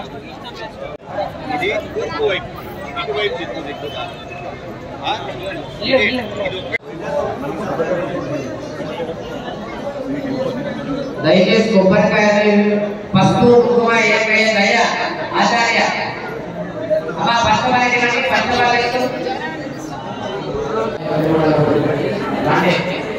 ఇది తూర్పు వైపు ఇటువైపు తిరుగుతుంది ఎక్కువగా. ఆ? ఇది ఇది ఒక- దయచేసి కొబ్బరికాయ పసుపు కుంకుమ ఏ దయ ఆచార్య అమ్మా పసుపు వాళ్ళకి రండి పసుపు వాళ్ళకి రండి.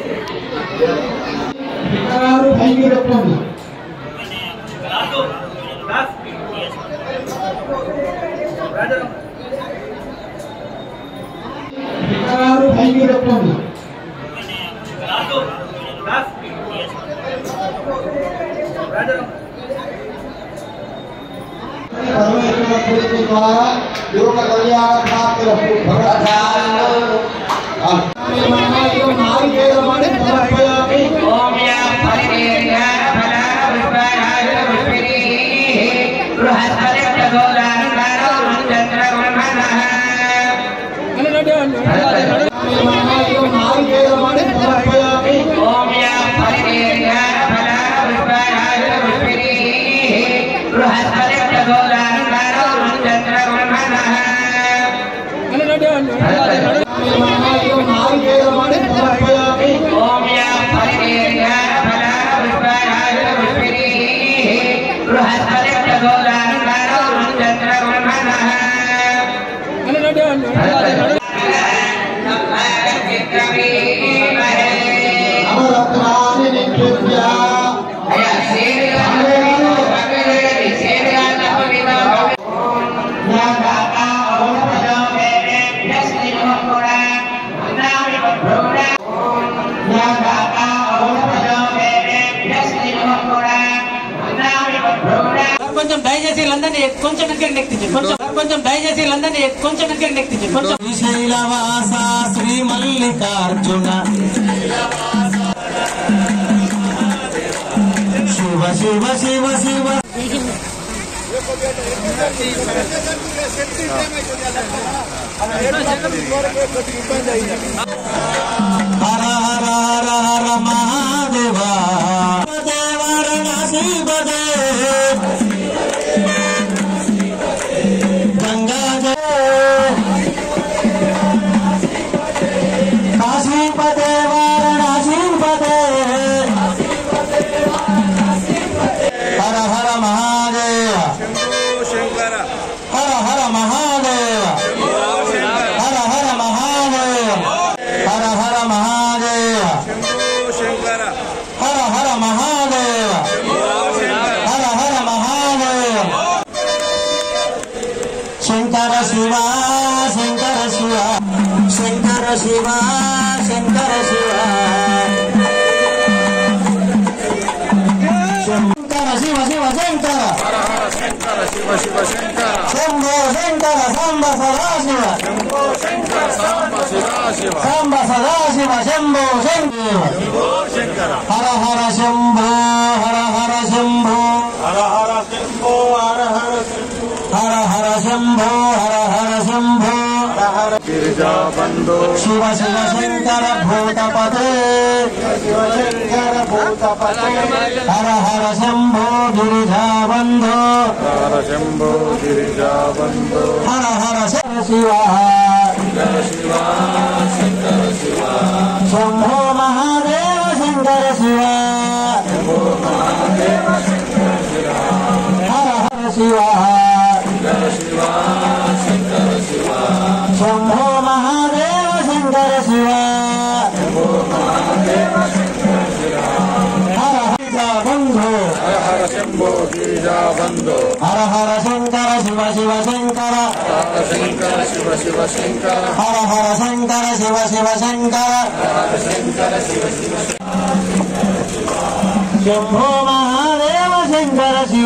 ద్వారా యోగ కళ్యాణ ప్రాప్తులకు భగవతాలను ఓం యా పరివేర్యా ఫలా పుష్పారాజ పుష్పిణీ బృహస్పతి ప్రచోదనానుదానో చంద్ర బ్రహ్మణః ఓం యా పరివేర్యా ఫలా పుష్పారాజ పుష్పిణీ బృహస్పతి ప్రచోదనానుదానో చంద్ర బ్రహ్మణః ఓం యా పరివేర్యా ఫలా పుష్పారాజ పుష్పిణీ బృహస్పతి ప్రచోదనానుదానో చంద్ర బ్రహ్మణః నవరత్నాన్ని నిక్షిప్య కొంచెం దయచేసి వీళ్ళందరినీ కొంచెం దగ్గర నెక్కించి కొంచెం కొంచెం దయచేసి వీళ్ళందరినీ కొంచెం దగ్గర నెక్కించి కొంచెం శ్రీశైలవాస శ్రీ మల్లికార్జున శివ శివ శివ శివ హర హర హర హర మహాదేవ దేవరణాసి పదే గంగా కాశీపదే వారణాసీపదే హర హర మహాదేవ హర హర మహాదేవ హర హర మహాదేవ హర హర మహాదేవ హర హర మహాదేవ హర హర మహాదేవ శంకర శివ శంకర శివ శంకర శివ శంకర శివ శంకర శివ శివ శంకర శంభో శంకర సాంబ సదాశివ సాంబ సదాశివ శంభో శంకర హర హర శంభో హర హర శంభో హర హర శంభో హర హర హర హర శంభో హర హర శంభో శివ శివ శంకర భూతపదే శివ శంకర భూతపదే హర హర శంభో గిరిజాబంధో హర శంభో గిరిజాబంధో హర హర శంకర శివ శంభో మహాదేవ శంకర శివ హర హర శివ శంభో మహాదేవ శంకర శివ హర బంధు హర హర శంకర శివ శివ శంకర హర హర శంకర శివ శివ శంకర శంభో మహాదేవ శంకర శివ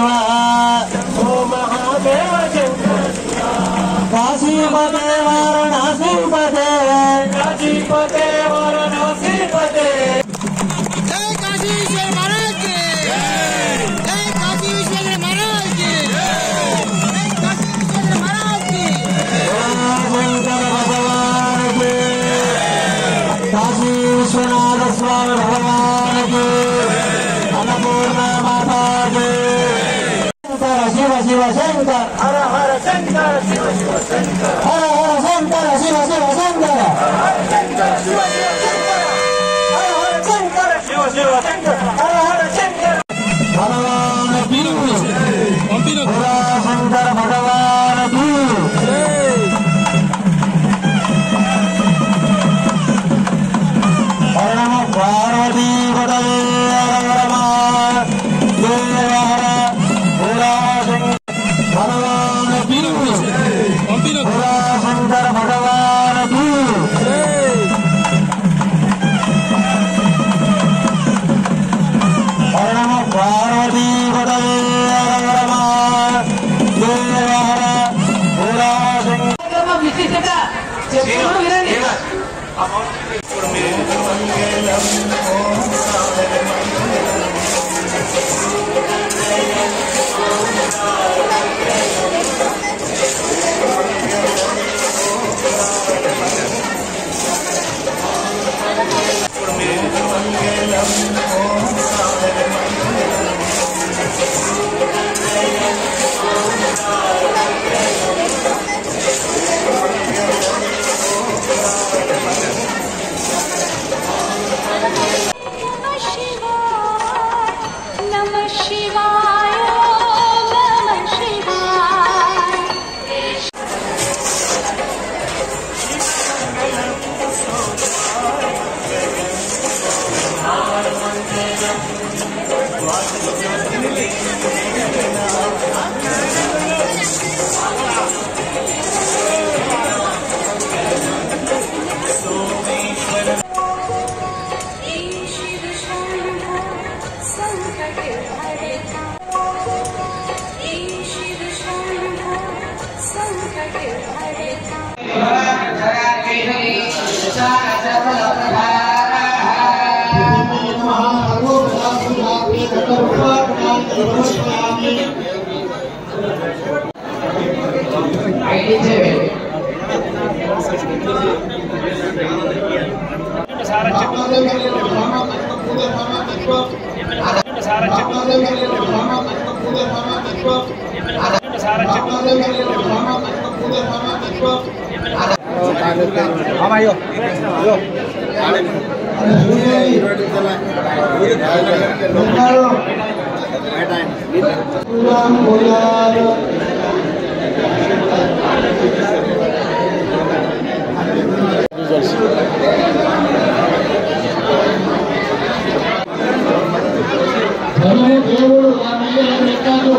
మహాదేవ శంకర కాశీపదే వారణాసీపదే కాశీపదే వారణాసీపదే जय काशी विश्वेश्वर महाराज की जय काशी विश्वेश्वर महाराज की जय काशी विश्वेश्वर महाराज की శంకర భగవానికి కాశీ విశ్వనాథ స్వామి భగవానికి అన్నపూర్ణ మాతాకి శంకర శివ శివ శివ శంకర హర హర శంకర శివ శివ శంకర హర హర శంకర శివ శివ శంకర హర హర శంకర శివ శివ శంకర హర హర శంకర భగవానకి హర శంకర భగవానకి హర నమ పార్వతీ పదవే హర రమ దేవ హర హర శంకర భగవానకి హర శంకర భగవానకి హర నమ పార్వతీ పదవే హర రమ దేవ హర హర శంకర విశిష్టత చెప్పుకోవడం వినండి नमः शिवाय नमः शिवाय नमः शिवाय शिव शम्भो सङ्कटहरता शिव शम्भो सङ्कटहरता దేవుడు ఆ నీళ్ళని ఎక్కాడు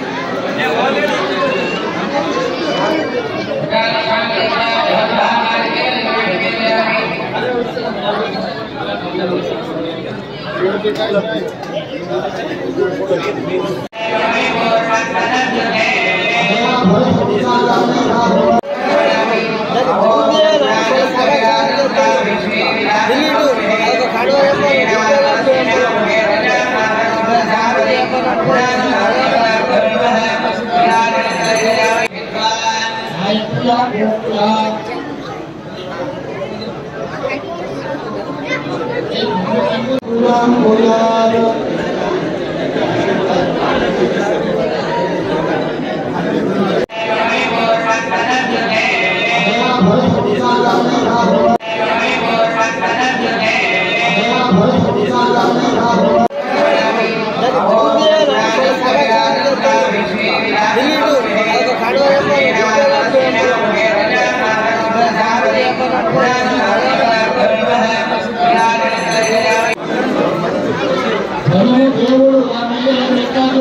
దేవుడు ఆ నీళ్ళని ఎక్కాడు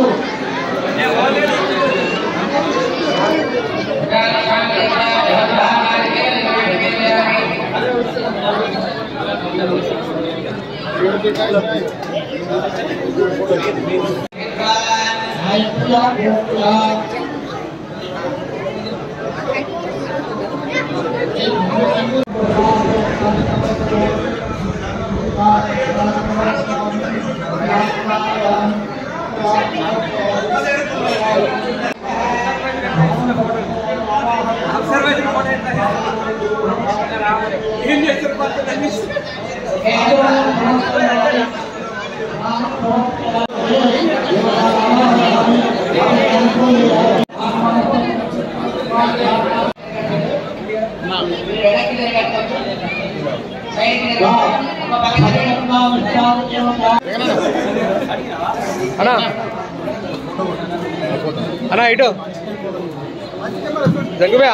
అన్నా ఇటు జగ్గుబా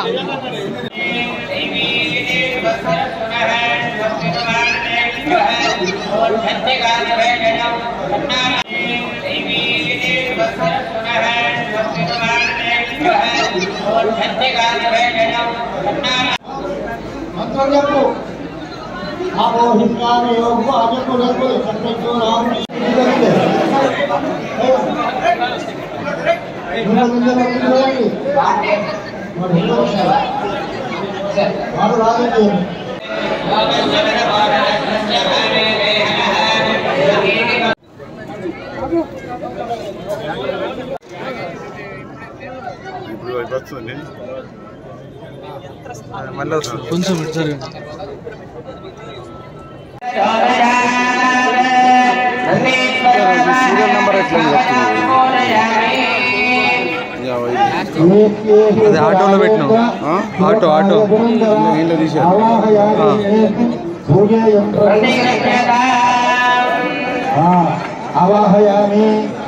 మంత్రం చెప్పు ఆమోహించాను యోగు అజకు లేకు సత్యకు రాము వాడు రాజు ఇప్పుడు వైపు వస్తుంది మళ్ళీ వస్తుంది కొంచెం ఇటు జరగండి సీరియల్ నెంబర్ ఎట్లా అది ఆటోలో పెట్టినాం ఆటో ఆటో ఇంట్లో తీసారు పూజ యంత్రం అవాహయామి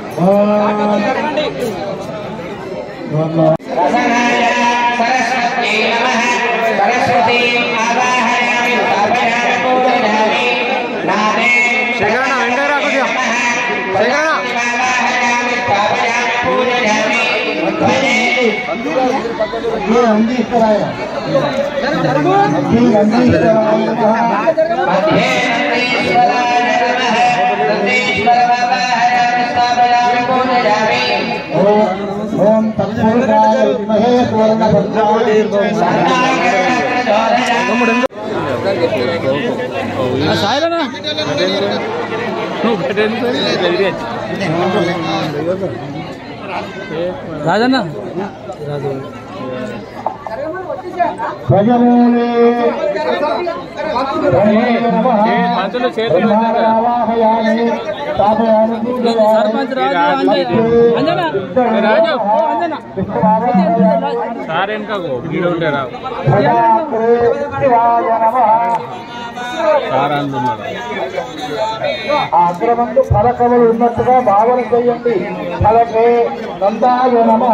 సరస్వతీ నమః సరస్వతీ ఆవాహయామి స్థాపయామి పూజయామి నాదే శేఖరణ వెంకట రా కొద్దిగా శేఖరణ ఆవాహయామి స్థాపయామి పూజయామి అందిస్తారాయ అందిస్తారాయ మధ్యే నందీశ్వరాయ నమః నందీశ్వరమావాహయామి స్థాపయామి పూజయామి ఓం తత్పురుషాయ విద్మహే సువర్ణభద్రాయ రాజన్న భజమూలే బ్రహ్మావాహయామి స్థాపయామి సర్పంచ్ రాజు అంజనా రాజు అంజనా సార్ వెనకకు గీడ ఉంటే రా శివాయ నమః సార్ అంటున్నాడు అగ్రమందు ఫలకములు ఉన్నట్టుగా భావన చేయండి ఫలకే నందాయ నమ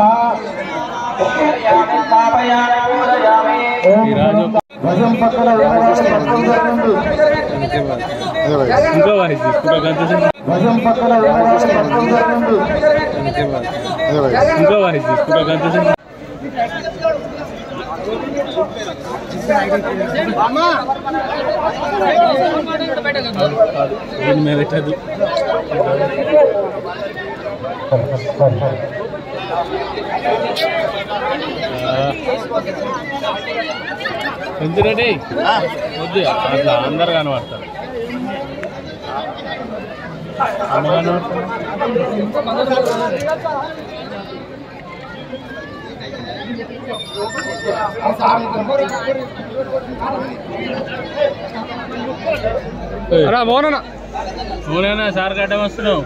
భజం పక్కన వేలాడే పక్కన జరగండి. ఇంకో వాయిస్ ఇంకో గంట సేపు భజం పక్కన వేలాడే పక్కన జరగండి. ఇంకో వాయిస్ ఇంకో గంట సేపు దీని మీద పెట్టదు ఎందుకంటే వద్దు అట్లా అందరు కనబడతారు అమ్మ కనబడతారు రా మోనన్న మోనన్న సార్ గడ్డం వస్తున్నావు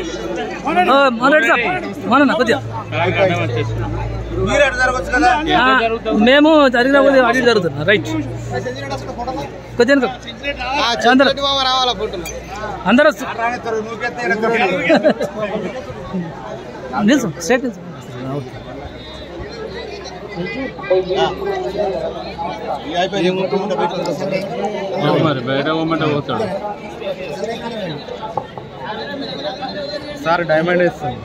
సార్ గడ్డం వచ్చేస్తున్నావు ఎంత జరుగుతుంది మేము జరిగిన కొద్దిగా అడిగి జరుగుతున్నా రైట్ కొద్దిగా వెనక. అందరూ అందరూ నిల్చు స్ట్రైట్ నిల్చు ఓకే. ఏమో మరి బయట పోమంటే పోతాడు సార్ డైమండ్ ఇస్తుంది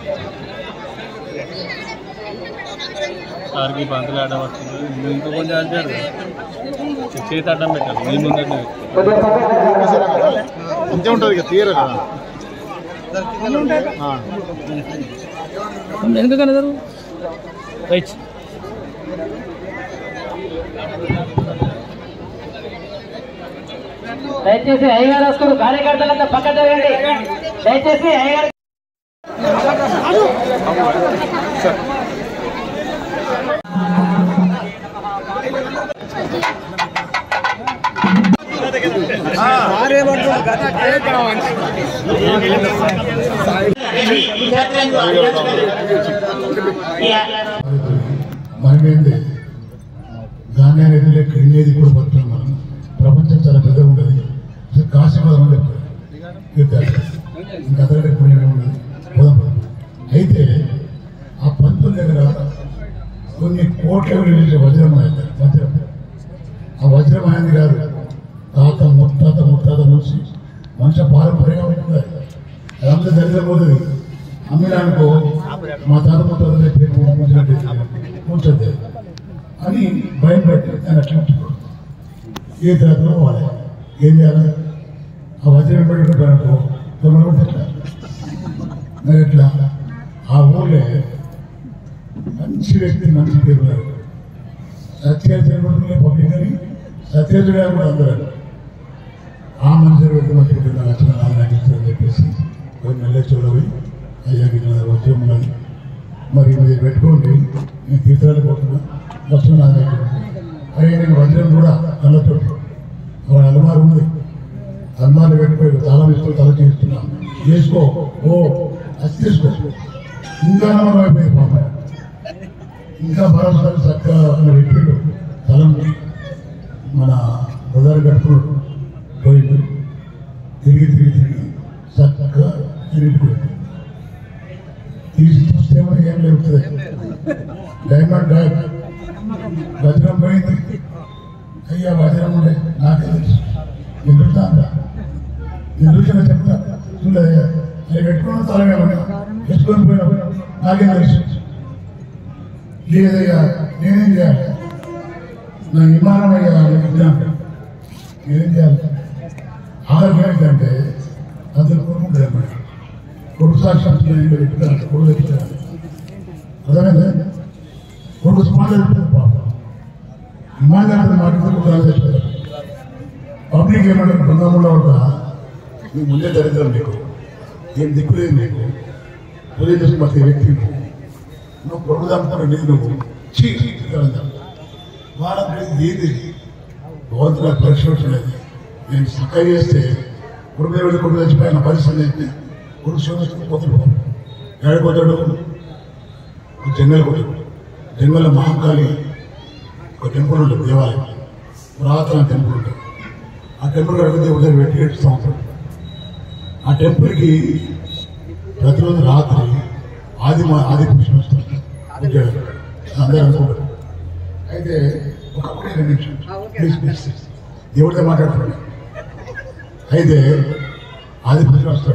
సార్కి పంతులు ఆడడం వస్తుంది నువ్వు ఇంకో కొంచెం అడ్డారు చేతి అడ్డం పెట్టాలి నీ ముందు అంతే ఉంటుంది ఇక తీయరు కదా ఎందుకని జరుగు రైట్ దయచేసి అయ్యగారు వస్తారు కార్యకర్తలంతా పక్క జరగండి దయచేసి అయ్యగారు మనమేంది దాన్ని అనేది లెక్క ఇన్నేది కూడా బతున్నాం మనం ప్రపంచం చాలా పెద్దగా ఉంటుంది కాశీపదం అని చెప్తారు తీర్థయాత్ర ఇంకా అతడే పుణ్యమే ఉన్నది పోదాం పోదాం. అయితే ఆ పంతుల దగ్గర కొన్ని కోట్ల విలువ వజ్రం ఆయన వజ్రం ఆ వజ్రం ఆయనది కాదు తాత ముత్తాత ముత్తాత నుంచి మంచి పారంపర్యంగా ఉంటుంది అదంతా దరిద్రం పోతుంది అమ్మినానుకో మా తాత ముత్తాత పేరు కూర్చున్నట్టు కూర్చొద్దు అని భయం పెట్టి ఆయన అట్లా ఉంచుకోడు ఏ జాతలో పోవాలి ఏం చేయాలి ఆ వజ్రం పెట్టుకుంటారనుకో తొమ్మిది కూడా ఎట్లా మరి ఎట్లా ఆ ఊళ్ళో మంచి వ్యక్తి మంచి పేరు ఉన్నారు సత్యాచరణ పబ్లిక్ అని సత్యాచుడు కూడా అందరూ ఆ మనిషి వ్యక్తి మంచి పేరు లక్షణ నాలుగు ఇస్తారని చెప్పేసి కొన్ని నెలల చూడవి అయ్యాకి వచ్చే ఉన్నది మరి మీరు పెట్టుకోండి నేను తీర్థాలకు పోతున్నా లక్షణ నాలుగు అరే నేను వజ్రం కూడా కళ్ళతో వాడు అలమారు ఉంది అలమారు పెట్టుకోయి తాళం ఇస్తూ తల చేస్తున్నా చేసుకో ఓ అది తీసుకో ఇంకా మనం అయిపోయింది పాప ఇంకా మరోసారి చక్కగా పెట్టిండు తలం మన బజారు కట్టుకున్నాడు పోయిండు తిరిగి తిరిగి తిరిగి చక్కగా తిరిగిపోయింది తీసి చూస్తే మనకి ఏం లేవుతుంది డైమండ్ డైమండ్ వజ్రం పోయింది అయ్యా వజ్రం ఉండే నాకే తెలుసు నేను చూస్తా అంట నేను చూసిన చెప్తా చూడదయ్యా అది పెట్టుకున్న తలమే ఉన్నా వేసుకొని పోయినా నాకేం తెలుసు లేదయ్యా నేనేం చేయాలి నా విమానం అయ్యా విజ్ఞానం నేనేం చేయాలి ఆరోగ్యం ఏంటంటే అందరు కొనుక్కుంటారు అన్నమాట కొడుకు సాక్షాత్ పెట్టుకున్నారు కొడుకు తెచ్చారు అర్థమైందా కొడుకు స్మార్ట్ అయిపోతుంది పాపం విమానం మాట్లాడుకుంటారు తెచ్చారు పబ్లిక్ ఏమంటే బృందంలో ఉంటా నీకు ముందే దరిద్రం నీకు ఏం దిక్కు లేదు నీకు పూజ చేసి ప్రతి వ్యక్తి నువ్వు నువ్వు కొడుకు చంపుతాడు లేదు నువ్వు చీ వాళ్ళకి ఏది భగవంతుడు నాకు పరీక్ష వచ్చినది నేను సక్క చేస్తే కొడుకు వెళ్ళి కొడుకు చచ్చిపోయిన పరిస్థితి అయితే కొడుకు శోధిస్తూ పోతాడు ఏడిపోతాడు జంగల్ పోతాడు జంగల్లో మహాకాళి ఒక టెంపుల్ ఉంటుంది దేవాలయం పురాతన టెంపుల్ ఉంటుంది ఆ టెంపుల్ కడిగితే ఉదయం పెట్టి ఏడుస్తూ ఉంటాడు ఆ టెంపుల్కి ప్రతిరోజు రాత్రి ఆది మా ఆది పురుషులు వస్తారు పూజలు. అందరూ అనుకుంటారు అయితే ఒకప్పుడు రెండు నిమిషం ప్లీజ్ ప్లీజ్ దేవుడితో మాట్లాడుతున్నాడు అయితే ఆది పురుషులు వస్తాడు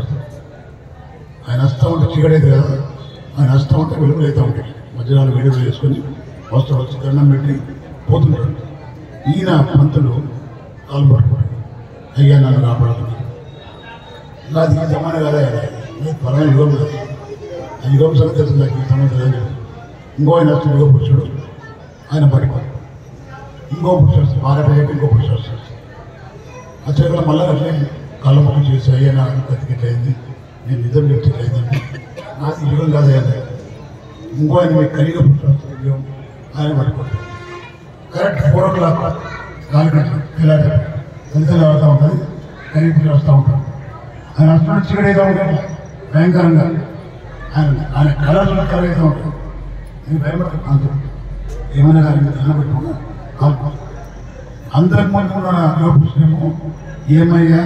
ఆయన వస్తూ ఉంటే చీకడైతే కదా ఆయన వస్తూ ఉంటే వెలుగులు అవుతూ ఉంటాయి వజ్రాలు వెలుగులు వేసుకొని వస్తాడు వచ్చి దండం పెట్టి పోతుంటాడు ఈయన పంతులు కాలు పట్టుకుంటాడు అయ్యా నన్ను కాపాడుతున్నాడు నాది ఈ జమానా కదా ఇది పరమైన యుగం కదా ఆ యుగం సంగతి తెలుసు నాకు ఈ సంగతి తెలియదు ఇంకో ఆయన వస్తుంది యుగ పురుషుడు ఆయన పడిపోయి ఇంకో పురుషుడు వస్తాడు బాగా ఇంకో పురుషుడు వస్తాడు వచ్చాక మళ్ళీ అట్లే కళ్ళ ముఖం చేసి అయ్యా నా బతికిట్లయింది నేను నిజం చెప్తున్నది నాది ఈ యుగం కాదు అయ్యా ఇంకో ఆయన మీకు కలిగ పురుషుడు వస్తాడు యుగం ఆయన పడిపోతాడు కరెక్ట్ ఫోర్ ఓ క్లాక్ నాలుగు గంటలు ఇలాంటి కలిసి అవుతూ ఉంటుంది కలిగి వస్తూ ఉంటాడు ఆయన వస్తున్నాడు చీకటి అయితే ఉంటాడు భయంకరంగా ఆయన ఆయన కళలు కలగైతే ఉంటాడు నేను భయపడతాను అంత ఏమైనా కానీ దండం పెట్టుకున్నా కాదు అంతకు ముందు ఉన్న యోపుష్ణము ఏమయ్యా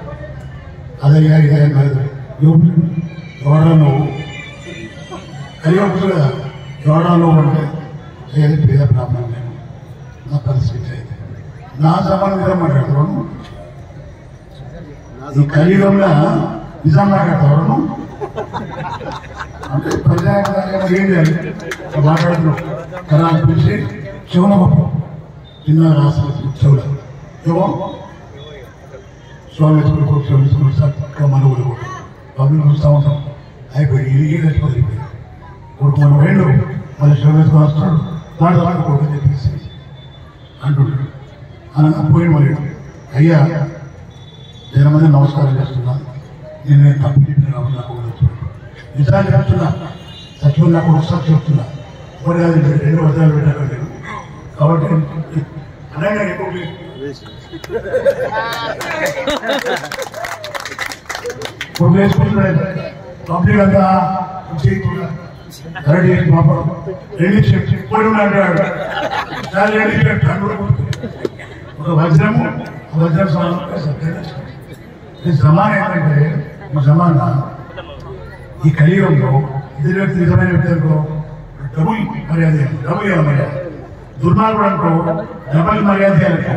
అదయ్యా ఇదయ్యా కాదు యోపు ఎవడను కలియోపు కదా ఎవడను అంటే ఏది పేద బ్రాహ్మణం నేను నా పరిస్థితి అయితే నా సంబంధం మాట్లాడుతున్నాను ఈ కలియుగంలో నిజం మాట్లాడతాను అంటే ప్రజాయంగా ఏం చేయాలి మాట్లాడుతున్నాం కదా పిలిచి చెవుల గొప్ప చిన్న రాసిన చెవుల ఏమో స్వామి ఎత్తుకుని స్వామి ఎత్తుకుని చక్కగా మన ఊరు పబ్లిక్ చూస్తూ ఉంటాం అయిపోయి ఇరిగి చచ్చిపోయి కొడుకు మన వేళ్ళు మళ్ళీ స్వామి ఎత్తుకొని వస్తాడు మాట్లాడాలని కొడుకు చెప్పేసి అంటుంటాడు అనగా పోయి మరి అయ్యా నేను మంది నమస్కారం చేస్తున్నా నేను నేను తప్పు చెప్పిన కాబట్టి నాకు వదిలేస్తున్నాను. నిజాన్ని చెప్తున్నా సచివం నాకు ఒకసారి చెప్తున్నా మరి అది రెండు వర్షాలు పెట్టాను నేను కాబట్టి అనగా ఎక్కువ ఇప్పుడు వేసుకుంటున్నాడు కంప్లీట్ అంతా చేయకుండా రెడీ చేసి పాపం రెడీ చేసి పోయి ఉన్నాడు చాలా రెడీ చేసి ఒక వజ్రము ఆ వజ్రం సాధన ఈ జమాన ఏంటంటే ఈ జమాన ఈ కలియుగంలో ఎదురు వ్యక్తి నిజమైన వ్యక్తి అనుకో డబుల్ మర్యాద డబుల్ ఏమో మర్యాద దుర్మార్గుడు అనుకో డబుల్ మర్యాద అనుకో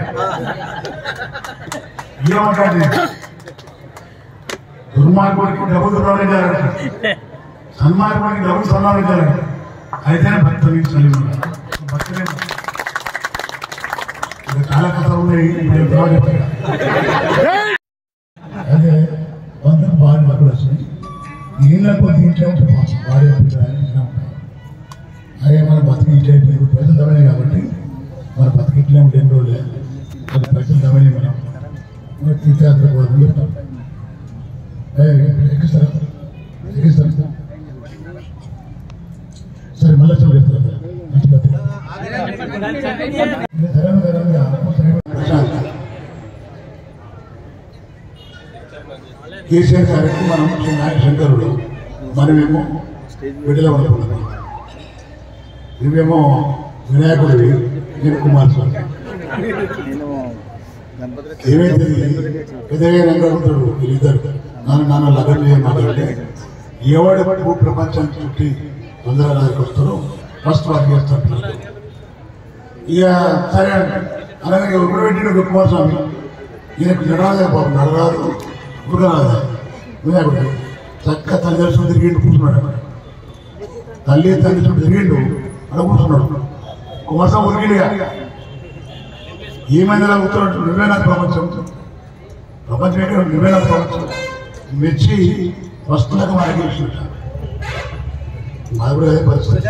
ఏమంటాడు దుర్మార్గుడికి డబుల్ దుర్మార్గం చేయాలంట సన్మార్గుడికి డబుల్ సన్మానం చేయాలంట అయితేనే భక్త మీకు చలివి భక్తులే ఇంకా చాలా కథలు ఉన్నాయి ఇప్పుడు ఎంత బాగా చెప్పారు అదే వందలు బాగా డబ్బులు వచ్చినాయి నీళ్ళ కొద్ది ఇంట్లో ఉంటే పాపం భార్య పిల్లలు ఇంట్లో ఉంటారు అదే మన బతికి ఇంట్లో ఇప్పుడు పైసలు తమనే కాబట్టి మన బతికి ఇంట్లో ఉంటే ఎన్ని రోజులే అది పైసలు తమనే మనం మన తీర్థయాత్ర పోదాం చెప్తాం ఎక్కిస్తారా ఎక్కిస్తారా సరే మళ్ళీ చెప్తారు మంచి బతికి ధరంగా ప్రశాంత్ కేసీఆర్ గారికి మనం నాయక శంకరుడు మనమేమో విడుదల అనుకున్నాం నువ్వేమో వినాయకుడివి నేను కుమారస్వామి ఏమైతే పెద్దగా రంగుంటాడు వీళ్ళిద్దరు నాన్న నాన్న లగ్నం చేయమాకంటే ఎవడి భూ ప్రపంచానికి చుట్టి తొందరగా దగ్గరికి వస్తారో ఫస్ట్ వారికి చేస్తారు ఇక సరే అలాగే ఇప్పుడు పెట్టిన కుమారస్వామి ఈయనకు నడరాదే బాబు నడరాదు ఉడకరాదు వినాయకుడు చక్కగా తల్లి తెలుసు తిరిగిండు కూర్చున్నాడు అక్కడ తల్లి తల్లి చుట్టూ తిరిగిండు అక్కడ కూర్చున్నాడు కుమారస్వామి ఉరికిడిగా ఏమైంది అలా ఉత్తరాడు నువ్వే నాకు ప్రపంచం ప్రపంచం ఏంటో నువ్వే నాకు ప్రపంచం మెచ్చి వస్తువులకు మనకి ఇచ్చినట్టు మాది కూడా అదే పరిస్థితి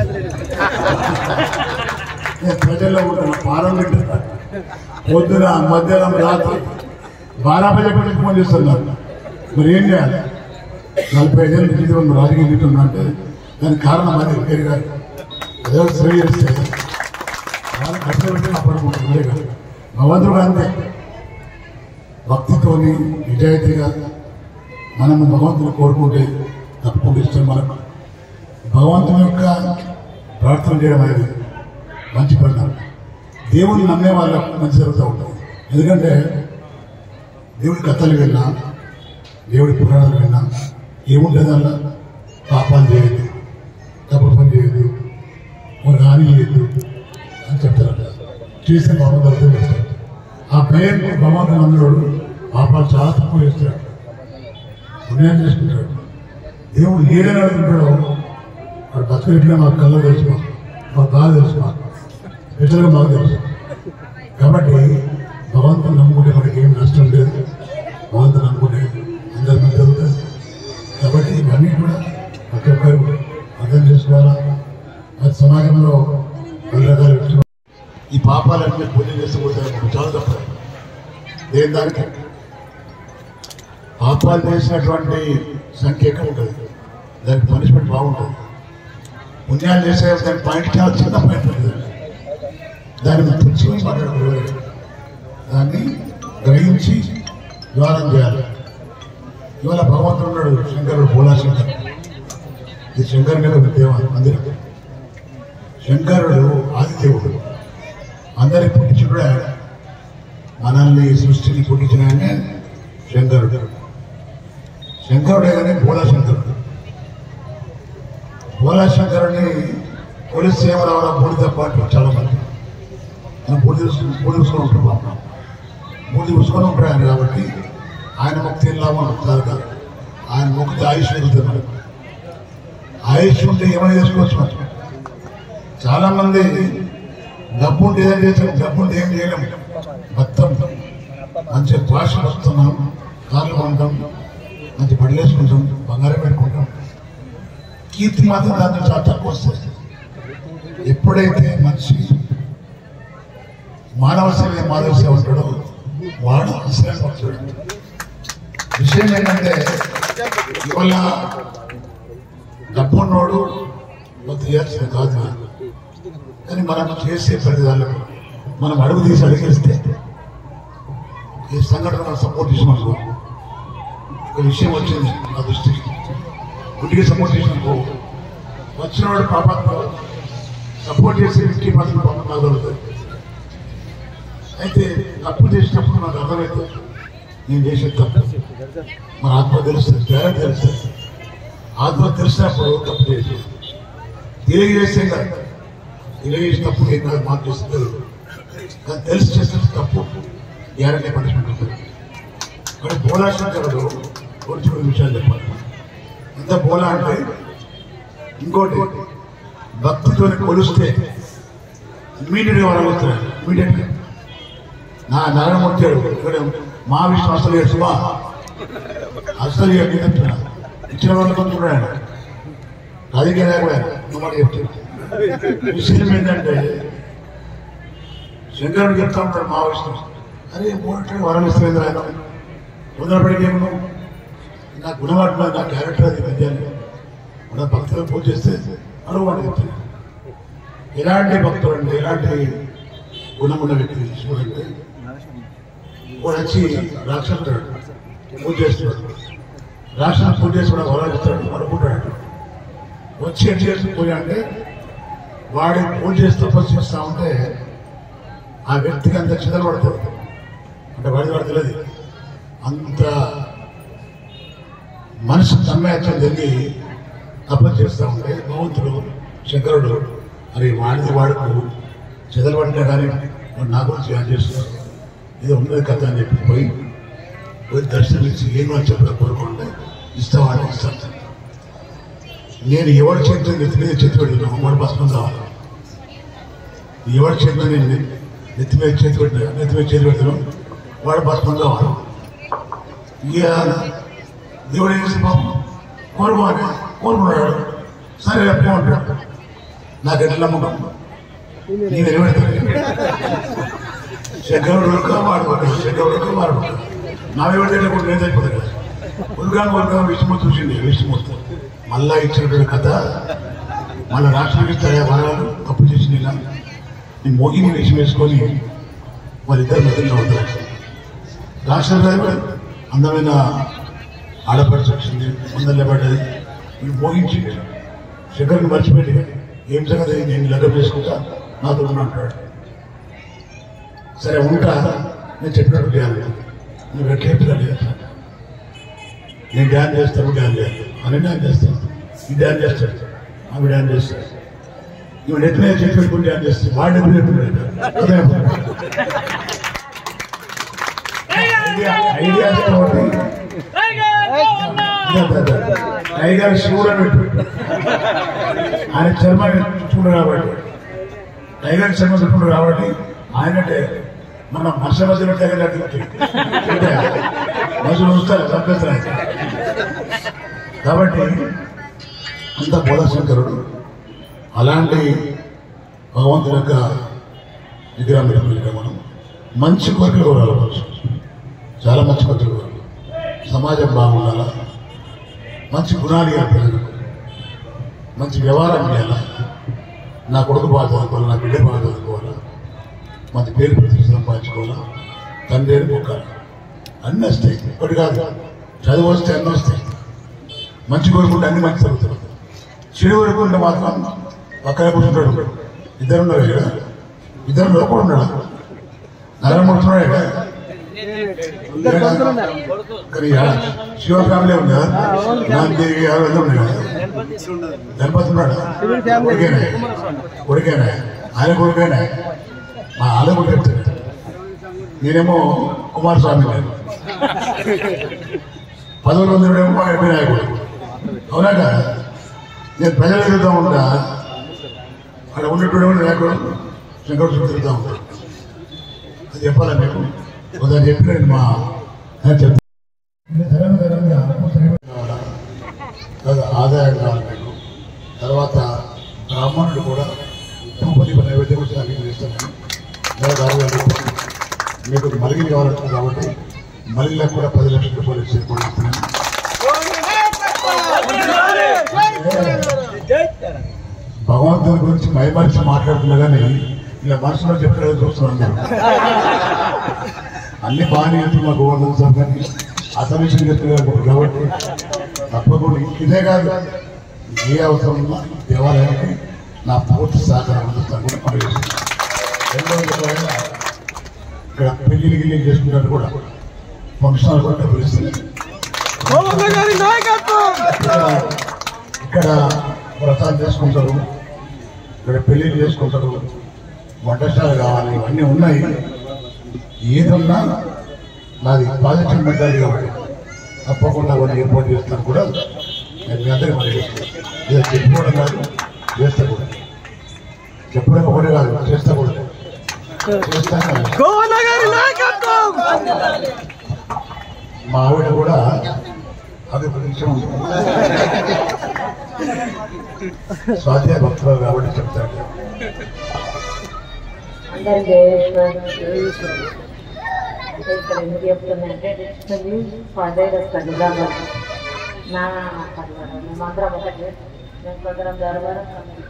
నేను ప్రజల్లో ఉంటాను పారం తింటున్నా పొద్దున మధ్యాహ్నం రాత్రి బారాపై చెప్పి ఫోన్ చేస్తున్నారు మరి ఏం చేయాలి నలభై ఐదేళ్ళ నుంచి ఉన్న రాజకీయ జీవితం అంటే దానికి కారణం అది పేరు కాదు అదే సేవ చేస్తే వాళ్ళు కష్టపెట్టి అప్పడుకుంటుంది వేరే కాదు భగవంతుడు అంతే భక్తితోని నిజాయితీగా మనము భగవంతుని కోరుకుంటే తప్పకుండా ఇష్టం మనకు భగవంతుని యొక్క ప్రార్థన చేయడం అనేది మంచి పరిణామం దేవుని నమ్మే వాళ్ళకు మంచి జరుగుతూ ఉంటుంది ఎందుకంటే దేవుడి కథలు విన్నా దేవుడి పురాణాలు విన్నా ఏముంటుంది అలా పాపాలు చేయొద్దు తప్పుడు పని చేయొద్దు ఒక హాని చేయొద్దు అని చెప్తారట చేస్తే పాపం జరుగుతూ చేస్తాడు ఆ భయం భగవంతుని అందరూ పాపాలు చాలా తక్కువ చేస్తాడు పుణ్యం చేసుకుంటాడు దేవుడు ఏదైనా అడుగుతాడో వాడు బతుకునిట్లా మాకు కళ్ళ తెలుసు మాకు మాకు బాగా తెలుసు మాకు స్పెషల్గా మాకు తెలుసు కాబట్టి భగవంతుని నమ్ముకుంటే మనకి ఏం నష్టం లేదు భగవంతుని నమ్ముకుంటే అందరి మంది జరుగుతుంది కాబట్టి ఇవన్నీ కూడా ప్రతి ఒక్కరు అర్థం చేసుకోవాలా అది సమాజంలో పలు రకాల వ్యక్తులు ఈ పాపాలన్నీ పూజ చేస్తూ పోతారు చాలా తప్ప దేని దానికి పాపాలు చేసినటువంటి సంఖ్య ఎక్కువ ఉంటుంది దానికి పనిష్మెంట్ బాగుంటుంది పుణ్యాలు చేసే దాని పాయింట్ చాలా చిన్న పాయింట్ ఉంటుంది దాన్ని పుచ్చుకొని మాట్లాడకూడదు దాన్ని గ్రహించి ద్వారం చేయాలి ఇవాళ భగవంతుడు ఉన్నాడు శంకరుడు భోలా శంకర్ ఇది శంకర్ మీద ఒక దేవ మందిరం శంకరుడు ఆదిదేవుడు అందరి పుట్టించుడు ఆయన మనల్ని సృష్టిని పుట్టించిన ఆయనే శంకరుడు శంకరుడే కానీ భోలా శంకరుడు భోలా శంకరుడిని పోలీస్ సేవరావడం బూడిద పాటు చాలా మంది ఆయన బూడి బూడి చూసుకొని ఉంటారు పాపం బూడి చూసుకొని ఉంటారు ఆయన కాబట్టి ఆయన ముక్తి లాభం కాదు కాదు ఆయన ముక్తి ఆయుష్ వెళ్తుంది మనకు ఆయుష్ ఉంటే ఏమైనా చేసుకోవచ్చు మనం చాలా మంది డబ్బు ఉంటే ఏం చేస్తాం డబ్బు ఉంటే ఏం చేయలేము మొత్తం మంచి భాష వస్తున్నాం కార్లు కొంటాం మంచి బట్టలు వేసుకుంటాం బంగారం పెట్టుకుంటాం కీర్తి మాత్రం దాంట్లో చాలా తక్కువ వస్తుంది ఎప్పుడైతే మనిషి మానవ సేవ మాధవ సేవ ఉంటాడో వాడు అసలు భక్తుడు విషయం ఏంటంటే ఇవాళ డబ్బున్నోడు కొంత ఇయ్యాల్సిన కాదు నాకు. కానీ మనం చేసే ప్రతి దానిలో మనం అడుగు తీసి అడిగేస్తే ఈ సంఘటన మనం సపోర్ట్ చేసిననుకో ఒక విషయం వచ్చింది నా దృష్టికి గుడ్డిగా సపోర్ట్ చేసిననుకో వచ్చినవాడు పాపాత్మ సపోర్ట్ చేసే ఫిఫ్టీ పర్సెంట్ పాపం నాకు దొరుకుతుంది అయితే తప్పు చేసినప్పుడు నాకు అర్థమవుతుంది నేను చేసే తప్పు మన ఆత్మ తెలుస్తుంది తేడా తెలుస్తుంది ఆత్మ తెలిసినప్పుడు తప్పు చేసి తెలియజేస్తే కాదు తెలియజేసి తప్పు ఏం కాదు మాకు చేస్తుంది కానీ తెలిసి చేస్తే తప్పు గ్యారంటీ పనిష్మెంట్ ఉంటుంది కానీ బోలా శంకరుడు గురించి కొన్ని విషయాలు చెప్పాలి ఎంత బోలా అంటే ఇంకోటి భక్తితో కొలిస్తే ఇమీడియట్గా వాళ్ళు వస్తారు ఇమీడియట్గా నా నారాయణమూర్తి గారు ఇక్కడ మా విషయం అసలు లేదు సుమా అసలు ఇక నేను చెప్తున్నా ఇచ్చిన వాళ్ళు కొంటున్నాడు ఆయన రాజకీయ నాయకుడు ఆయన నువ్వు మాట చెప్తున్నా విషయం ఏంటంటే శంకరుడు చెప్తా ఉంటాడు మా విషయం అరే మూడు వరం ఇస్తుంది ఆయన తొందరపడికి ఏమో నా గుణవాటి మీద నా క్యారెక్టర్ అది విద్యాన్ని మన భక్తులు పూజ చేస్తే అనుకోండి చెప్తాను ఎలాంటి భక్తులు అంటే ఎలాంటి గుణమున్న వ్యక్తి చూడండి వాడు వచ్చి రాక్షసుడు పూజ చేస్తున్నాడు రాక్షసు పూజ చేసి కూడా గౌరవిస్తాడు అనుకుంటాడు వచ్చి ఎట్టి చేసి పూజ అంటే వాడి పూజ చేస్తూ తపస్సు చేస్తా ఉంటే ఆ వ్యక్తికి అంత చిదలు పడుతుంది అంటే వాడి వాడు తెలియదు అంత మనసు సమ్యాచం జరిగి తపస్సు చేస్తూ ఉంటే భగవంతుడు శంకరుడు మరి వాడిది వాడుకు చెదలు పడినా కానీ వాడు నా గురించి ఏం చేస్తున్నారు ఇది ఉన్నది కథ అని చెప్పి పోయి పోయి దర్శనం ఇచ్చి ఏమో అని చెప్పి కోరుకుంటే ఇస్తావాడిని ఇస్తాను నేను ఎవరి చేతితో నెత్తి మీద చేతి పెడుతున్నాను వాడు భస్మం కావాలి ఎవరి చేతితో నేను నెత్తి మీద చేతి పెట్టిన నెత్తి మీద చేతి పెడుతున్నాను వాడు భస్మం కావాలి ఇక దేవుడు ఏం చేసి పాపం కోరుకోవాలి కోరుకున్నాడు సరే ఎప్పుడు ఉంటాడు నాకు ఎట్లా నమ్మకం నేను నిలబెడతాను శంకరుడు ఉరుక వాడుకుంటాడు శంకరుడు ఉరుక వాడుకుంటాడు నా ఎవరిదైతే కూడా నేను అయిపోతుంది కదా ఉరుగాను ఉరుగా విష్ణుమూర్తి చూసింది విష్ణుమూర్తి మళ్ళా ఇచ్చినటువంటి కథ మళ్ళీ రాష్ట్రానికి ఇస్తాయా వరాలు తప్పు చేసింది ఇలా నీ మోగిని వేషం వేసుకొని వారిద్దరు మధ్యలో వదిలేదు రాష్ట్రం గారు అందమైన ఆడపడిచి వచ్చింది ముందర నిలబడ్డది వీడు మోగించి శంకర్ని మర్చిపెట్టి ఏం సంగతి నేను లగ్గం చేసుకుంటా నాతో ఉన్నా అంటాడు సరే ఉంటా నేను చెప్పినట్టు డ్యాన్ నువ్వు ఎట్లా చెప్పినా లేదు నేను డ్యాన్ చేస్తాను డ్యాన్ చేయాలి అని డ్యాన్ చేస్తాను ఈ డ్యాన్ చేస్తాడు ఆమె డ్యాన్ చేస్తాడు నువ్వు నెట్ మీద చేసి పెట్టుకుని డ్యాన్ చేస్తాను వాడు నెట్ పెట్టుకున్నాడు ఐడియా ఐడియా ఒకటి టైగర్ శివుడు అని పెట్టు ఆయన చర్మ చూడు కాబట్టి టైగర్ చర్మ చూడు కాబట్టి ఆయనంటే మన మనుషుల మధ్యలో టైగర్ అంటే మనుషులు వస్తారు చంపేస్తారు కాబట్టి అంత బోధశంకరుడు అలాంటి భగవంతుని యొక్క విగ్రహం పెట్టుకుంటే మనం మంచి కోరికలు కోరాలి చాలా మంచి కోరికలు కోరాలి సమాజం బాగుండాలా మంచి గుణాలు ఇవ్వాలి పిల్లలకు మంచి వ్యవహారం చేయాలా నా కొడుకు బాగా చదువుకోవాలి నా బిడ్డ బాగా చదువుకోవాలా మంచి పేరు ప్రతిష్ట సంపాదించుకోవాలా తండ్రి అని మొక్కాలి అన్నీ వస్తాయి ఒకటి కాదు చదువు వస్తే అన్నీ వస్తాయి మంచి కోరుకుంటే అన్ని మంచి జరుగుతాయి చెడు కోరుకుంటే మాత్రం పక్కన కూర్చుంటాడు ఇద్దరు ఉన్నారు ఇక్కడ ఇద్దరు లోపల ఉన్నాడు నరముడుతున్నాడు ఇక్కడ కానీ శివ ఫ్యామిలీ ఉంది కదా నాన్నదేవి ఎవరు ఉన్నాయి కదా గణపతి ఉన్నాడు కొడుకేనా కొడుకేనా ఆయన కొడుకేనా మా ఆలయ కూడా చెప్తాను నేనేమో కుమారస్వామి గారు పదవులు ఉందేమో మా ఎంపీ నాయకుడు అవునా కదా నేను ప్రజలు తిరుగుతూ ఉంటా అక్కడ ఉన్నటువంటి నాయకుడు శంకర్ తిరుగుతూ ఉంటాడు అది చెప్పాలా మీకు ఒకసారి చెప్పిన మా ఆయన చెప్తాను ఆదాయం కావాలి మీకు తర్వాత బ్రాహ్మణుడు కూడా భూపతి నైవేద్యం వచ్చి నాకు చేస్తాను నెలకు ఆరు వేల రూపాయలు మీకు మలిగిలు కావాలంటుంది కాబట్టి మలిగిలకు కూడా పది లక్షల రూపాయలు ఇచ్చి కొనిస్తున్నాను భగవంతుని గురించి మైమరిచి మాట్లాడుతున్నా కానీ ఇలా మనసులో చెప్పలేదు చూస్తున్నాను అన్ని బాగానే చెప్తుంది మా గోవర్ధన్ సార్ కానీ అసలు విషయం చెప్తున్నారు కాబట్టి తప్పకుండా ఇదే కాదు ఏ అవసరం ఉన్నా దేవాలయానికి నా పూర్తి సహకారం అందిస్తాను కూడా పనిచేస్తాను రెండవది ఒకవేళ ఇక్కడ పెళ్లి గిల్లి చేసుకుంటారు కూడా ఫంక్షన్ కూడా పిలుస్తుంది ఇక్కడ వ్రతాలు చేసుకుంటారు ఇక్కడ పెళ్లి చేసుకుంటారు వంటశాల కావాలి ఇవన్నీ ఉన్నాయి ఏదన్నా నాది పాజిటివ్ మెంటాలిటీ కాబట్టి తప్పకుండా కొన్ని ఏర్పాటు చేస్తాను కూడా నేను మీ అందరికీ మనం చేస్తాను ఇది చెప్పుకోవడం కాదు చేస్తా కూడా చెప్పడం ఒకటే కాదు చేస్తా కూడా చేస్తాను మా ఆవిడ కూడా అది కొంచెం స్వాధ్యాయ భక్తులు కాబట్టి చెప్తాడు అందరు జయేశ్వర్ అంటే ఇక్కడ ఎందుకు చెప్తుందంటే డిక్షనరీ స్వాధ్యాయుడు వస్తాడు కాబట్టి నా పరివారం మేమందరం ఒకటి మేము కొందరం దర్బారం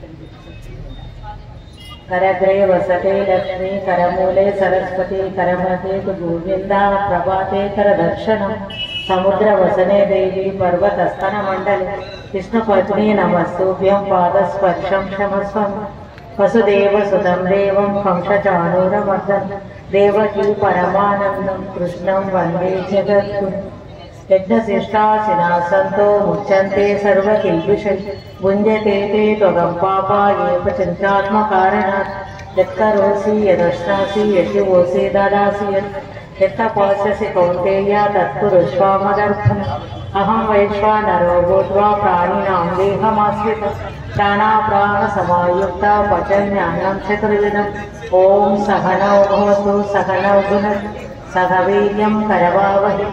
करग्रे वसते लक्ष्मी करमूले सरस्वती करमते तु गोविन्दा प्रभाते करदर्शनम् समुद्रवसने देवी पर्वतस्तनमण्डले विष्णुपत्नी नमस्तुभ्यं पादस्पर्शं क्षमस्वम् वसुदेवसुतं देवं कंसचाणूरमर्दन् देवकी परमानन्दं कृष्णं वन्दे जगद्गुरुम् यज्ञशिष्टाशिना सन्तो मुच्यन्ते सर्वकिल्बिषै भुञ्जते ते त्वगं पापा एव चिन्तात्मकारणात् यत्करोषि यदश्नासि यज्जुवोषि ददासि यत् यत्तपास्यसि कौन्तेय तत्कुरुष्वामदर्थम् अहं वैश्वानरो भूत्वा प्राणिनां देहमाश्रितः प्राणाप्राणसमायुक्ता पचन्यान्नं चतुर्विधम् ॐ सहनौ भवतु सहनौ भुनक्तु सह वीर्यं करवावहि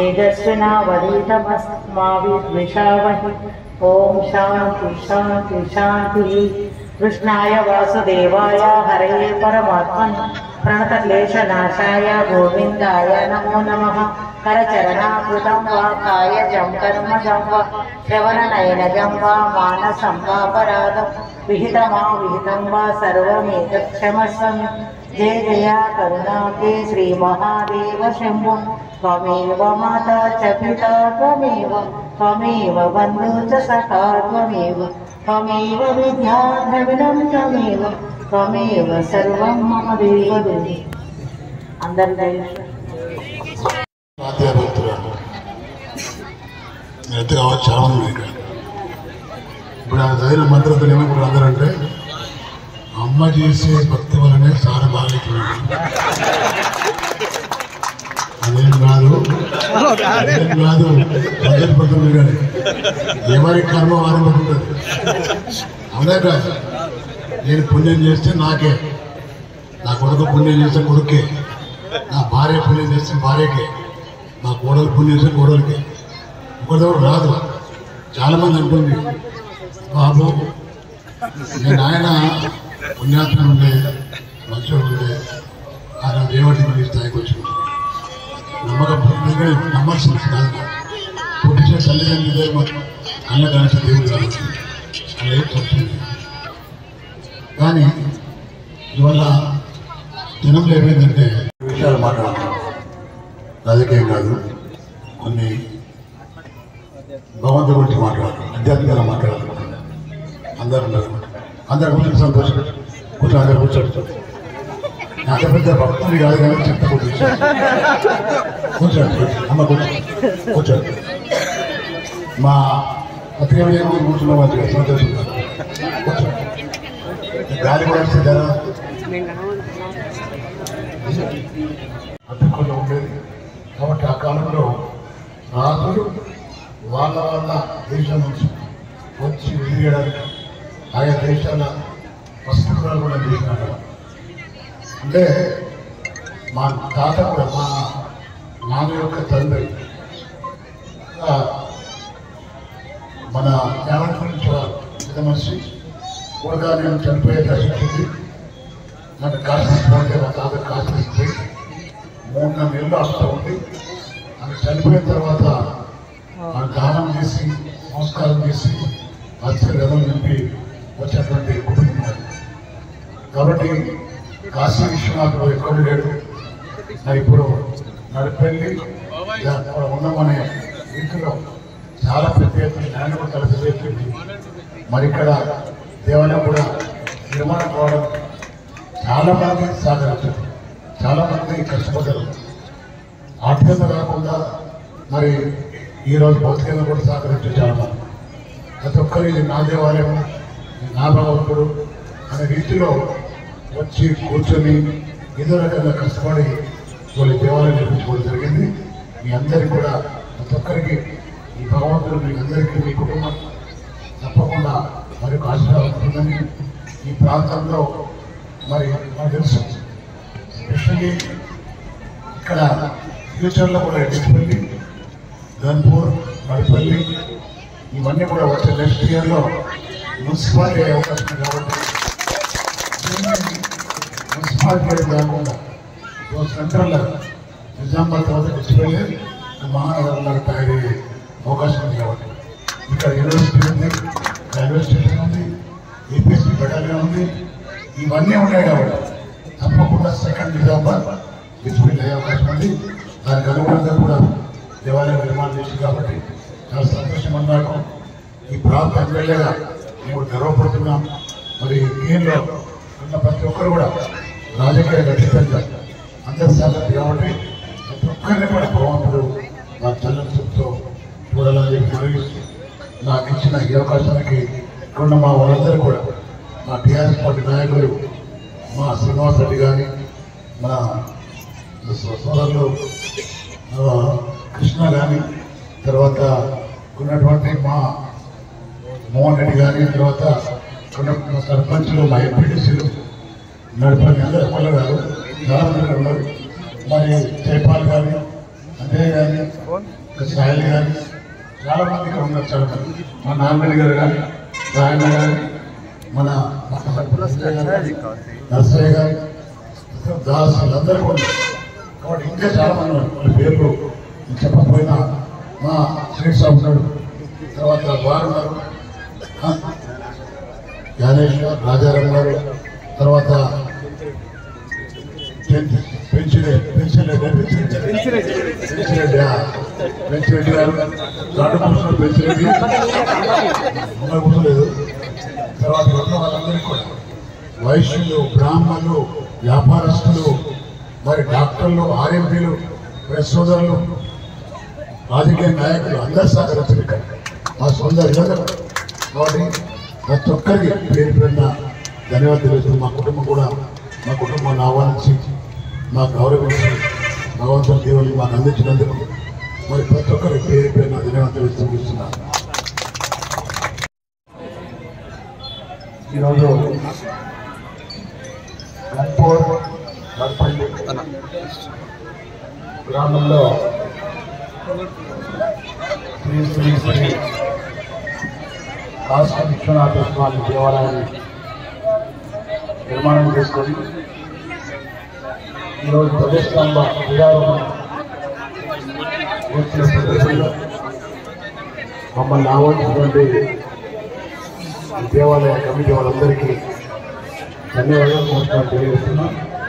तेजस्विनावधीतमस्माविद्विषावहि ॐ शान्ति शान्ति शान्तिः कृष्णाय वासुदेवाय हरये परमात्मन् प्रणतक्लेशनाशाय गोविन्दाय नमो नमः करचरणाकृतं वा कायजं कर्मजं वा श्रवणनयनजं वा मानसं वापराधं विहितमा विहितं वा सर्वमेतत् क्षमस्वम् जय जया करुणाके श्रीमहादेव शम्भो त्वमेव माता च पिता त्वमेव त्वमेव बन्धु च सखा त्वमेव त्वमेव विद्याद्रविणं त्वमेव त्वमेव सर्वं मम देवदेवी అందరి స్వాధ్యాయ భక్తులు నేనైతే కావచ్చు చాలా మంది ఇక్కడ ఇప్పుడు ఆ చదివిన మంత్రంతో ఏమైపోయారు అందరూ అంటే అమ్మ చేసే భక్తి వలనే సార బాగుతున్నాడు అదేం కాదు అదేం కాదు అందరి భక్తులు కానీ ఎవరి కర్మ వారి ఉంటుంది అవునా కాదు నేను పుణ్యం చేస్తే నాకే నా కొడుకు పుణ్యం చేస్తే కొడుకే నా భార్య పుణ్యం చేస్తే భార్యకే నా కోడలు పుణ్యం చేస్తే కోడలికే ఇంకొకరు రాదు చాలా మంది అంటుంది బాబు నేను ఆయన పుణ్యాత్మ ఉండే మంచోడు ఉండే ఆయన దేవుడి గురించి స్థాయికి వచ్చింది నమ్మకం ఎందుకంటే నమ్మాల్సింది కాదు పుట్టించిన తల్లిదండ్రులు ఇద్దరు మాత్రం కళ్ళ కాల్చిన దేవుడు కాబట్టి అలా ఏం తప్పింది కానీ ఇవాళ జనంలో ఏమైందంటే విషయాలు మాట్లాడుతున్నాం రాజకీయం కాదు కొన్ని భగవంతుడి గురించి మాట్లాడాలి ఆధ్యాత్మికంగా మాట్లాడాలి అందరూ ఉన్నారు అందరు కూర్చొని సంతోషం కూర్చొని అందరు కూర్చోండి అంత పెద్ద భక్తులు కాదు కానీ చెత్త కూర్చోండి కూర్చోండి అమ్మ కూర్చోండి కూర్చోండి మా పత్రిక మీద కూర్చున్న మంచిగా సంతోషంగా కూర్చోండి గాలి కూడా వస్తే కదా అతుక్కులు ఉండేది కాబట్టి ఆ కాలంలో రాజులు వాళ్ళ వాళ్ళ దేశం నుంచి వచ్చి విడియడానికి ఆయా దేశాల వస్తువులు కూడా చేసినారు అంటే మా తాత కూడా మా నాన్న యొక్క తండ్రి ఆ, మన జ్ఞానం గురించి వారు పెద్ద మనిషి కూడా నేను చనిపోయే దర్శించింది నన్ను కాశిస్తుంటే మా తాత కాశిస్తే మూడు నాలుగు నెలలు అక్కడ ఉంది అది చనిపోయిన తర్వాత ఆ దానం చేసి నమస్కారం చేసి వచ్చే రథం నింపి వచ్చేటువంటి కుటుంబం అది. కాబట్టి కాశీ విశ్వనాథ్ ఎక్కడ లేడు మరి ఇప్పుడు నడిపెళ్ళి ఇలా అక్కడ ఉన్నామనే వీటిలో చాలా పెద్ద ఎత్తున జ్ఞానం కూడా కలిసి పెట్టింది మరి ఇక్కడ దేవాలయం కూడా నిర్మాణం కావడం చాలా మంది సహకరించారు చాలా మంది కష్టపడ్డారు ఆర్థికంగా కాకుండా మరి ఈరోజు భౌతికంగా కూడా సహకరించే చాలా మంది. ప్రతి ఒక్కరు ఇది నా దేవాలయం ఇది నా భగవంతుడు అనే రీతిలో వచ్చి కూర్చొని ఏదో రకంగా కష్టపడి వాళ్ళ దేవాలయం నిర్మించుకోవడం జరిగింది మీ అందరికీ కూడా ప్రతి ఒక్కరికి ఈ భగవంతుడు మీ అందరికీ మీ కుటుంబం తప్పకుండా మరి ఒక ఆశీర్వాదం ఉంటుందని ఈ ప్రాంతంలో మరి నాకు తెలుసు ఎస్పెషల్లీ ఇక్కడ ఫ్యూచర్లో కూడా ఎడ్డిపల్లి గన్పూర్ మడిపల్లి ఇవన్నీ కూడా వచ్చే నెక్స్ట్ ఇయర్లో మున్సిపాలిటీ అయ్యే అవకాశం ఉంది కాబట్టి దీన్ని మున్సిపాలిటీ కాకుండా ఓ సెంట్రల్ నిజామాబాద్ తర్వాత డిస్ట్రిక్ట్ మహానగరంలో తయారయ్యే అవకాశం ఉంది కాబట్టి ఇక్కడ యూనివర్సిటీ ఉంది రైల్వే స్టేషన్ ఉంది ఏపీఎస్సీ బెటాలియన్ ఉంది ఇవన్నీ ఉన్నాయి కాబట్టి తప్పకుండా సెకండ్ నిజామాబాద్ డిస్ట్రిక్ట్ అయ్యే అవకాశం ఉంది దానికి అనుగుణంగా కూడా దేవాలయం నిర్మాణం చేసింది కాబట్టి చాలా సంతోషం అన్నాకు ఈ ప్రాంత ఎమ్మెల్యేగా మేము గర్వపడుతున్నాం మరి దీనిలో ఉన్న ప్రతి ఒక్కరు కూడా రాజకీయ అతీతంగా అందరి సంగతి కాబట్టి ప్రతి ఒక్కరిని కూడా భగవంతుడు నా చల్లని చూపుతో చూడాలని చెప్పి మనవిస్తూ నాకు ఇచ్చిన ఈ అవకాశానికి ఇక్కడ మా వాళ్ళందరూ కూడా మా టీఆర్ఎస్ పార్టీ నాయకులు మా శ్రీనివాస్ రెడ్డి కానీ మా సోదరులు ఆ, కృష్ణ కానీ తర్వాత ఉన్నటువంటి మా మోహన్ రెడ్డి కానీ తర్వాత ఉన్న సర్పంచులు మా ఎంపీటీసీలు నడపని అందరూ వల్ల గారు చాలా మంది ఇక్కడ ఉన్నారు మరి జైపాల్ కానీ అంతే కానీ సాయిల్ కానీ చాలా మంది ఇక్కడ ఉన్నారు చాలా మంది మా నాన్నగారి గారు కానీ రాయన్న గారు మన నర్సయ్య గారు దాస్ వీళ్ళందరూ కూడా ఉన్నారు. కాబట్టి ఇంకా చాలా మంది ఉన్నారు వాళ్ళ పేర్లు నేను చెప్పకపోయినా మా శ్రీ సాబు ఉన్నాడు తర్వాత వారు ఉన్నారు ఆ, జ్ఞానేష్ గారు రాజారాం గారు తర్వాత పెంచిరెడ్డి పెంచిరెడ్డి పెంచిరెడ్డి పెంచిరెడ్డి ఆ, పెంచిరెడ్డి గారు రాడు కూర్చున్న పెంచిరెడ్డి అమ్మాయి కూర్చోలేదు తర్వాత ఉన్న వాళ్ళందరికీ కూడా వైశ్యులు బ్రాహ్మణులు వ్యాపారస్తులు మరి డాక్టర్లు ఆర్ఎంపీలు ప్రెస్ సోదరులు రాజకీయ నాయకులు అందరు సహకరించారు ఇక్కడ మా సొంత ఇళ్ళందరూ కాబట్టి ప్రతి ఒక్కరికి పేరు పేరున ధన్యవాదాలు తెలుస్తూ మా కుటుంబం కూడా మా కుటుంబాన్ని ఆహ్వానించి మా గౌరవించి భగవంతుని దేవుని మాకు అందించినందుకు మరి ప్రతి ఒక్కరి పేరు పేరున ధన్యవాదాలు తెలుస్తూ ముగిస్తున్నాను ఈరోజు గన్పూర్ మర్పల్లి గ్రామంలో శ్రీ శ్రీ శ్రీ కాశీ విశ్వనాథ స్వామి దేవాలయాన్ని నిర్మాణం చేసుకొని ఈరోజు ప్రతిష్టంభ విరారోహణ చేసిన సందర్భంగా మమ్మల్ని ఆహ్వానించినటువంటి ఈ దేవాలయ కమిటీ వాళ్ళందరికీ ధన్యవాదాలు నమస్కారం తెలియజేస్తున్నాం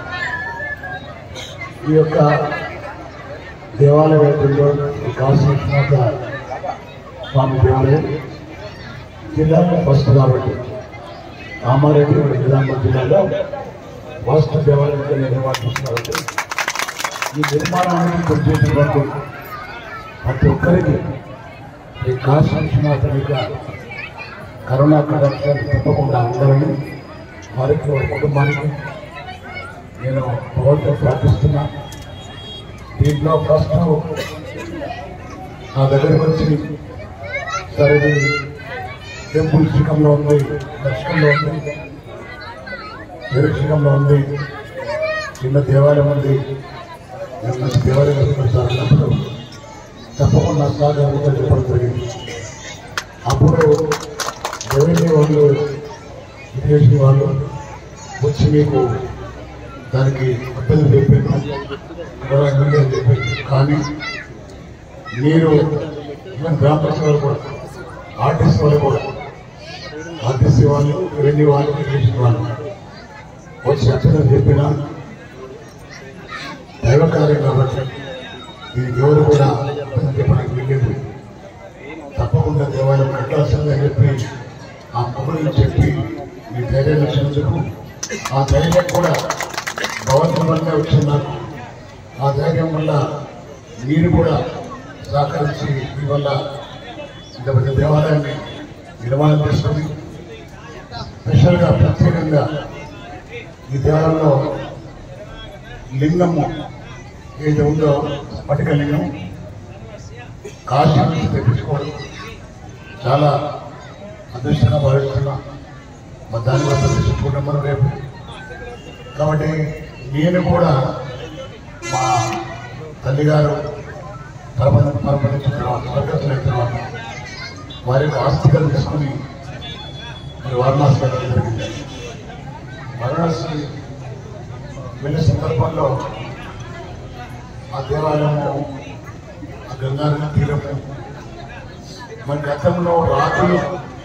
ఈ యొక్క దేవాలయ వైద్యంలో ఈ కాశీ విశ్వనాథ స్వామి దేవాలయం జిల్లాలో ఫస్ట్ కాబట్టి కామారెడ్డి మరియు నిజామాబాద్ జిల్లాలో ఫస్ట్ దేవాలయంగా నిర్వహిస్తున్నారు ఈ నిర్మాణానికి పనిచేసినటువంటి ప్రతి ఒక్కరికి ఈ కాశీ విశ్వనాథ యొక్క కరోనా కటాక్షాలు తప్పకుండా ఉండాలని వారికి వారి కుటుంబానికి నేను భగవంతుడు ప్రార్థిస్తున్నా దీంట్లో ఫస్ట్ నా దగ్గరకు వచ్చి సరే ఇది టెంపుల్ శిఖంలో ఉంది దర్శకంలో ఉంది నిరీక్షకంలో ఉంది చిన్న దేవాలయం ఉంది నేను మంచి దేవాలయం వస్తున్నాను అన్నప్పుడు తప్పకుండా సహకారంగా చెప్పడం జరిగింది అప్పుడు రెవెన్యూ వాళ్ళు ఇరిగేషన్ వాళ్ళు వచ్చి మీకు దానికి అర్థం చెప్పాను కూడా ఎమ్మెల్యే చెప్పాను కానీ మీరు ఈవెన్ గ్రామ పంచాయతీ వాళ్ళు కూడా ఆర్టీసీ వాళ్ళు కూడా ఆర్టీసీ వాళ్ళు రెవెన్యూ వాళ్ళు ఇరిగేషన్ వాళ్ళు వచ్చి అర్థం చెప్పినా దైవ కార్యం కాబట్టి దీనికి ఎవరు కూడా అర్థం చెప్పడానికి వెళ్ళేది తప్పకుండా దేవాలయం కట్టాల్సిందని చెప్పి ఆ మొగుడిని చెప్పి మీ ధైర్యం ఇచ్చినందుకు ఆ ధైర్యం కూడా భగవంతుని వల్లే వచ్చింది నాకు ఆ ధైర్యం వల్ల మీరు కూడా సహకరించి మీ వల్ల ఇంత పెద్ద దేవాలయాన్ని నిర్మాణం చేసుకొని స్పెషల్గా ప్రత్యేకంగా ఈ దేవాలయంలో లింగము ఏది ఉందో స్ఫటిక లింగం కాశీ నుంచి తెప్పించుకోవడం చాలా అదృష్టంగా భావిస్తున్నా మరి దాని వల్ల తెలుసుకుంటాం మనం రేపు కాబట్టి నేను కూడా మా తల్లిగారు పరమ పరమనించిన తర్వాత స్వర్గతులైన తర్వాత వారి యొక్క ఆస్తికలు తీసుకుని మరి వారణాసి వెళ్ళడం జరిగింది వారణాసి వెళ్ళే సందర్భంలో ఆ దేవాలయము ఆ గంగానది తీరము మరి గతంలో రాజులు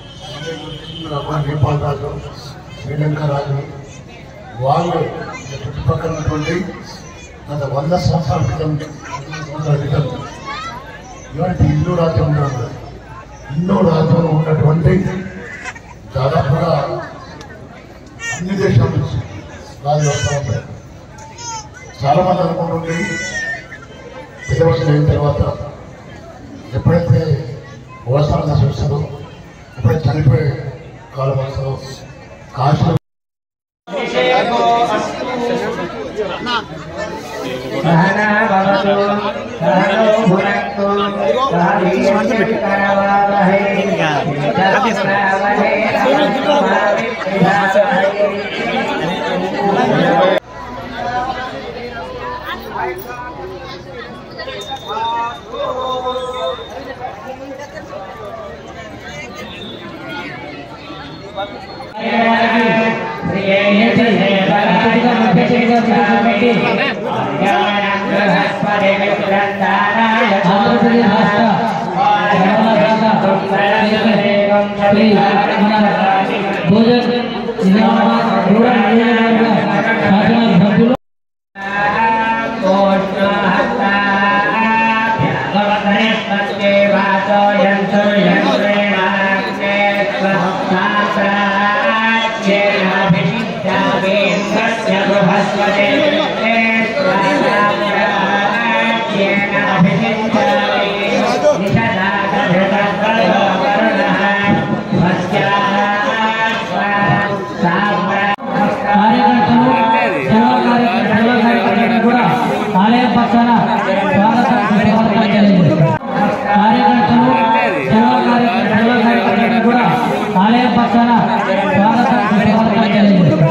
నేపాల్ రాజు శ్రీలంక రాజు వాళ్ళు ఈ చుట్టుపక్కల ఉన్నటువంటి గత వంద సంవత్సరాల క్రితం సంవత్సరాల క్రితం ఇలాంటి హిందూ రాజ్యం ఉన్నారు హిందూ రాజ్యంలో ఉన్నటువంటి దాదాపుగా అన్ని దేశాల నుంచి రాజులు వస్తూ ఉంటాయి చాలా మంది అనుకుంటుంది పెద్ద వర్షం అయిన తర్వాత ఎప్పుడైతే వర్షాలు దశ వస్తుందో ఎప్పుడైతే చనిపోయే కాలం వస్తుందో కాశీ सहना भवतु सहनो भुनक्तु सह वीर्यङ्करवावहै तत्पुरावहै तत्पुरावहै కూడా ఆలయం పక్కన స్వాగతం సుస్వాగతం తెలియజేస్తారు కార్యకర్తలు సేవా కార్య- సేవా కార్యకర్తలకు కూడా ఆలయం పక్కన స్వాగతం సుస్వాగతం తెలియజేస్తారు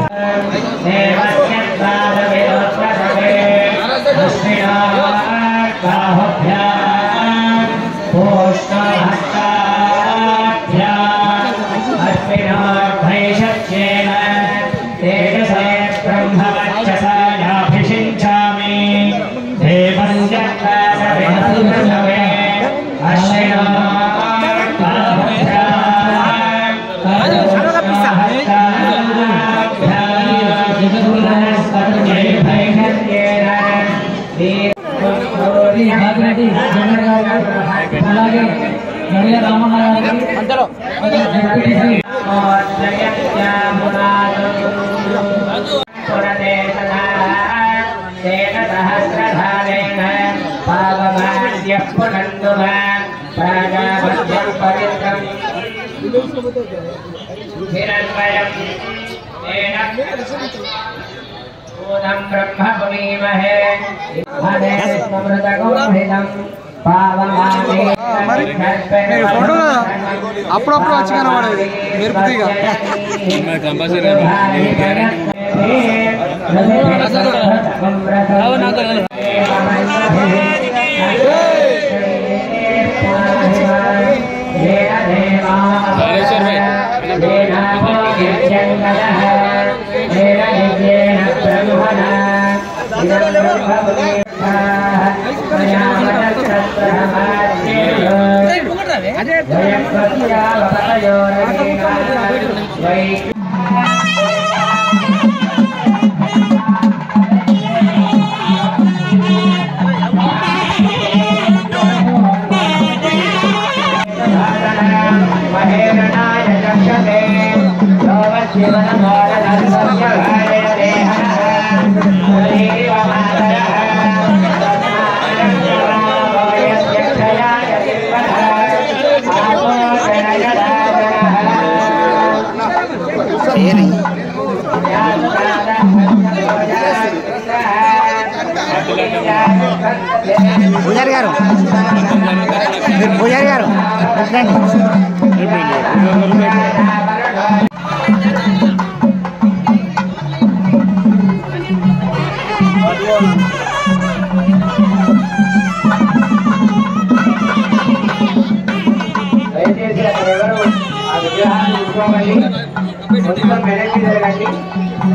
అలాగే గడియ రామన్న గారికి డిప్యూటీ సహస్రధారేణ పావమాద్య పునందువ ప్రాజాపత్యం పవిత్రం హిరణ్మయం భూతం బ్రహ్మ పునీమహే హరే సమృతగోహితం పావమానే అప్పుడప్పుడు వచ్చి కనబడేది మెరుపుతీగా శివన పూజారి గారు మీరు పూజారి గారు దయచేసి అక్కడ ఎవరు ఆ విగ్రహాన్ని ఉంచుకోకండి కొంచెం వెనక్కి జరగండి